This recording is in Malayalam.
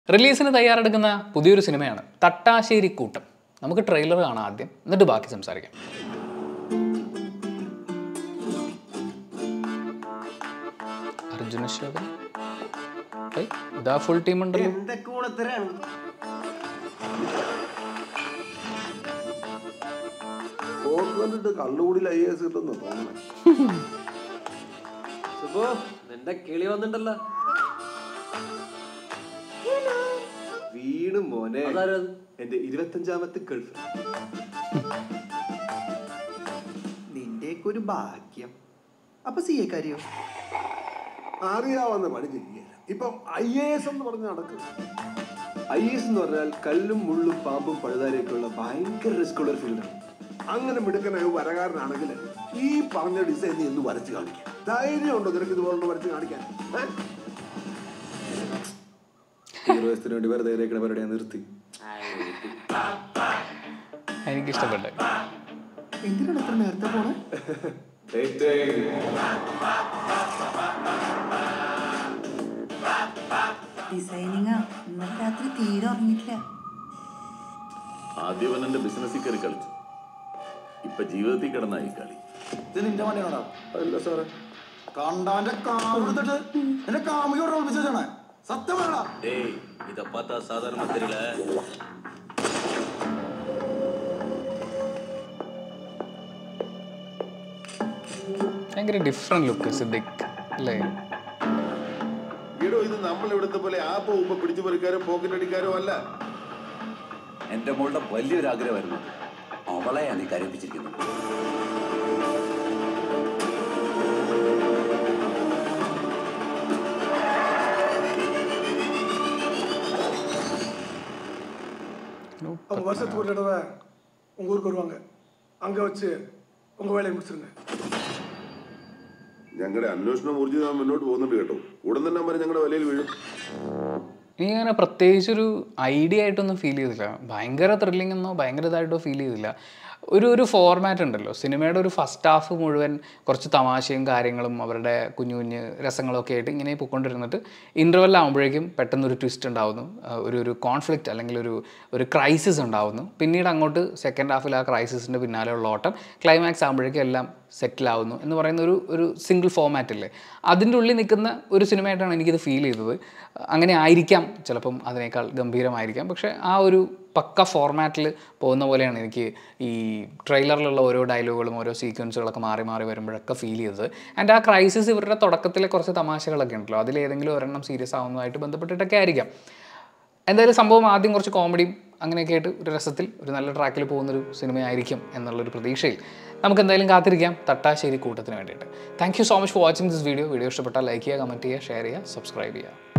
റിലീസിന് തയ്യാറെടുക്കുന്ന പുതിയൊരു സിനിമയാണ് തട്ടാശ്ശേരി കൂട്ടം നമുക്ക് ട്രെയിലർ കാണാം ആദ്യം എന്നിട്ട് ബാക്കി സംസാരിക്കാം അർജുന ശോഭൻ ഏയ്, ഇതാ ഫുൾ ടീം ഉണ്ടല്ലോ എന്തൊക്കെ ഗുണത്തരാണ് പോക്ക് കണ്ടിട്ട് കള്ളുകൂടി ഐ എസ് കിട്ടുന്നു തോന്നണേ സുബോ നിന്റെ കിളി വന്നിട്ടല്ലോ വീണ് മോനെ അതാരാ അത്? എന്റെ ഇരുപത്തഞ്ചാമത്തെ ഗൾഫ് നിന്റെയൊക്കെ ഒരു ഭാഗ്യം അപ്പൊ സി എ കാര്യോ അറിയാവുന്ന പണി ചെയ്യുകയില്ല ഇപ്പം ഐ എ എസ് എന്ന് പറഞ്ഞ് നടക്കും ഐ എസ് എന്ന് പറഞ്ഞാൽ കല്ലും മുള്ളും പാമ്പും പഴുതാരിയൊക്കെ ഉള്ള ഭയങ്കര റിസ്ക് ഉള്ള ഒരു ഫീൽഡാണ് അങ്ങനെ മിടുക്കനായ ഒരു വരകാരനാണെങ്കിൽ ഈ പറഞ്ഞ ഡിസൈൻ നീ ഒന്ന് വരച്ച് കാണിക്കാം ധൈര്യം ഉണ്ടോ നിനക്ക് ഇതുപോലെ വരച്ച് കാണിക്കാൻ ഏ? ഹീറോയിസത്തിന് വേണ്ടി വെറുതെ ഇരിക്കണ പരിപാടി ഞാൻ നിർത്തി എനിക്കിഷ്ടപ്പെട്ടെ എന്തിനാണ് ഇത്ര നേരത്തെ പോണേ ഡിസൈനിങ്ങാ ഇന്നലെ രാത്രി തീരെ ഉറങ്ങിയിട്ടില്ല ആദ്യം അവൻ എന്റെ ബിസിനസ്സിൽ കയറി കളിച്ചു ഇപ്പൊ ജീവിതത്തിൽ കിടന്നായി കളി ഇത് നിന്റെ വണ്ടിയാണോ അല്ല സാറേ കണ്ടവന്റെ കാമെടുത്തിട്ട് എന്റെ കാമുകയോട് ഓർമ്മിച്ചാണ് സത്യം പറയടാ டேய் இத பார்த்தா சாதாரணமா தெரியல ഭയങ്കര ഡിഫറെൻറ്റ് ലുക്ക് സിദ്ദിഖ് അല്ലേ ഈടോ ഇത് നമ്മൾ ഇവിടുത്തെ പോലെ ആപ്പോ ഉപ്പ പിടിച്ചു പറിക്കാരോ പോക്കറ്റ് അടിക്കാരോ അല്ല എന്റെ മോളുടെ വലിയൊരു ആഗ്രഹമായിരുന്നു അവളെയാണ് ഈ കരയിപ്പിച്ചിരിക്കുന്നത് அவங்க வருஷத்துக்கு ஒரு தடவை உங்கள் ஊருக்கு வருவாங்க அங்கே வச்சு உங்கள் வேலையை முடிச்சிருங்க ഞങ്ങളുടെ അന്വേഷണം ഊർജിതം മുന്നോട്ട് പോകുന്നുണ്ട് കേട്ടോ ഉടൻ തന്നെ അവര് ഞങ്ങളുടെ വലയിൽ വീഴും എനിക്ക് അങ്ങനെ പ്രത്യേകിച്ചൊരു ഐഡിയ ആയിട്ടൊന്നും ഫീൽ ചെയ്തില്ല ഭയങ്കര ത്രില്ലിംഗ് എന്നോ ഭയങ്കര ഇതായിട്ടോ ഫീൽ ചെയ്തില്ല ഒരു ഒരു ഫോർമാറ്റ് ഉണ്ടല്ലോ സിനിമയുടെ ഒരു ഫസ്റ്റ് ഹാഫ് മുഴുവൻ കുറച്ച് തമാശയും കാര്യങ്ങളും അവരുടെ കുഞ്ഞു കുഞ്ഞ് രസങ്ങളൊക്കെ ആയിട്ട് ഇങ്ങനെ പൊയ്ക്കൊണ്ടിരുന്നിട്ട് ഇൻ്റർവെൽ ആകുമ്പോഴേക്കും പെട്ടെന്നൊരു ട്വിസ്റ്റ് ഉണ്ടാവുന്നു ആ, ഒരു ഒരു കോൺഫ്ലിക്റ്റ് അല്ലെങ്കിൽ ഒരു ഒരു ക്രൈസിസ് ഉണ്ടാവുന്നു പിന്നീട് അങ്ങോട്ട് സെക്കൻഡ് ഹാഫിൽ ആ ക്രൈസിസിൻ്റെ പിന്നാലെയുള്ള ഓട്ടം ക്ലൈമാക്സ് ആകുമ്പോഴേക്കും എല്ലാം സെറ്റിൽ ആവുന്നു എന്ന് പറയുന്ന ഒരു ഒരു സിംഗിൾ ഫോമാറ്റ് അല്ലേ അതിൻ്റെ ഉള്ളിൽ നിൽക്കുന്ന ഒരു സിനിമയായിട്ടാണ് എനിക്കിത് ഫീൽ ചെയ്തത് അങ്ങനെ ആയിരിക്കാം ചിലപ്പം അതിനേക്കാൾ ഗംഭീരമായിരിക്കാം പക്ഷേ ആ ഒരു പക്ക ഫോർമാറ്റിൽ പോകുന്ന പോലെയാണ് എനിക്ക് ഈ ട്രെയിലറിലുള്ള ഓരോ ഡയലോഗുകളും ഓരോ സീക്വൻസുകളൊക്കെ മാറി മാറി വരുമ്പോഴൊക്കെ ഫീൽ ചെയ്തത് ആൻഡ് ആ ക്രൈസിസ് ഇവരുടെ തുടക്കത്തിലെ കുറച്ച് തമാശകളൊക്കെ ഉണ്ടല്ലോ അതിലേതെങ്കിലും ഒരെണ്ണം സീരിയസ് ആവുന്നതായിട്ട് ബന്ധപ്പെട്ടിട്ടൊക്കെ ആയിരിക്കാം എന്തായാലും സംഭവം ആദ്യം കുറച്ച് കോമഡിയും അങ്ങനെയൊക്കെ ആയിട്ട് ഒരു രസത്തിൽ ഒരു നല്ല ട്രാക്കിൽ പോകുന്നൊരു സിനിമയായിരിക്കും എന്നുള്ളൊരു പ്രതീക്ഷയിൽ നമുക്ക് എന്തായാലും കാത്തിരിക്കാം തട്ടാശ്ശേരി കൂട്ടത്തിന് വേണ്ടിയിട്ട് thank you so much for watching this video video ഇഷ്ടപ്പെട്ടാൽ ലൈക്ക് ചെയ്യുക കമൻറ്റ് ചെയ്യുക ഷെയർ ചെയ്യുക സബ്സ്ക്രൈബ് ചെയ്യുക